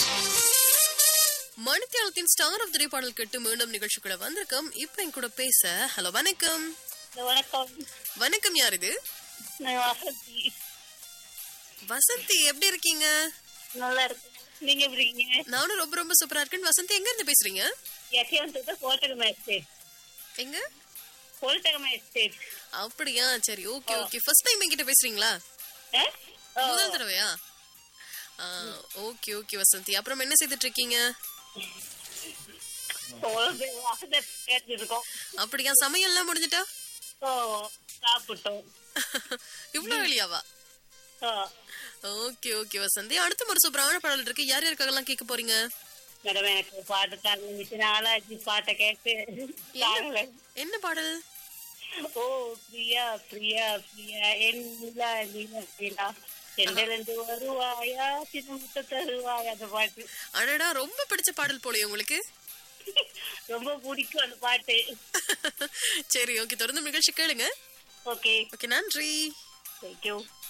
மணித்தியாலத்தின் star of the பாடல் கேட்டு மீண்டும் நிகழ்ச்சிக்குள்ள வந்திருக்கோம் இப்ப என் கூட பேச ஹலோ வணக்கம் வணக்கம் வணக்கம் யார் இது நான் வசந்தி வசந்தி எப்படி இருக்கீங்க நல்லா இருக்கு நீங்க எப்படி இருக்கீங்க நானும் ரொம்ப ரொம்ப சூப்பரா இருக்கேன் வசந்தி எங்க இருந்து பேசுறீங்க யசிவந்தத்தை கோட்டகமா எஸ்டேட் எங்க கோட்டகமா எஸ்டேட் அப்படியா சரி ஓகே ஓகே ஃபர்ஸ்ட் டைம் என்கிட்ட பேசுறீங்களா முதல் தடவையா ஓகே ஓகே வசந்தி அப்புறம் என்ன செய்துட்டு இருக்கீங்க கேட்டுருக்கோம் அப்படியா சமையல்லாம் முடிஞ்சிட்டா ஓ சாப்பிட்டோம் இவ்வளவு வெளியாவா ஓ ஓகே ஓகே வசந்தி அடுத்த ஒரு சூப்பரான பாடல் இருக்கு யார் யாருக்காகலாம் கேட்க போறீங்க மேடம் எனக்கு பாட்டு தாங்க நாளாச்சு பாட்டை கேட்டு தாங்கல. என்ன பாடல் ஓ பிரியா பிரியா பிரியா என் நிலா நிலா நிலா செண்டலந்து வருவாயா சின்ன தருவாயா அந்த பாட்டு அடடா ரொம்ப பிடிச்ச பாடல் போலயே உங்களுக்கு ரொம்ப பிடிக்கும் அந்த பாட்டு சரி ஓகே தொடர்ந்து நிகழ்ச்சி கேளுங்க ஓகே ஓகே நன்றி தேங்க்யூ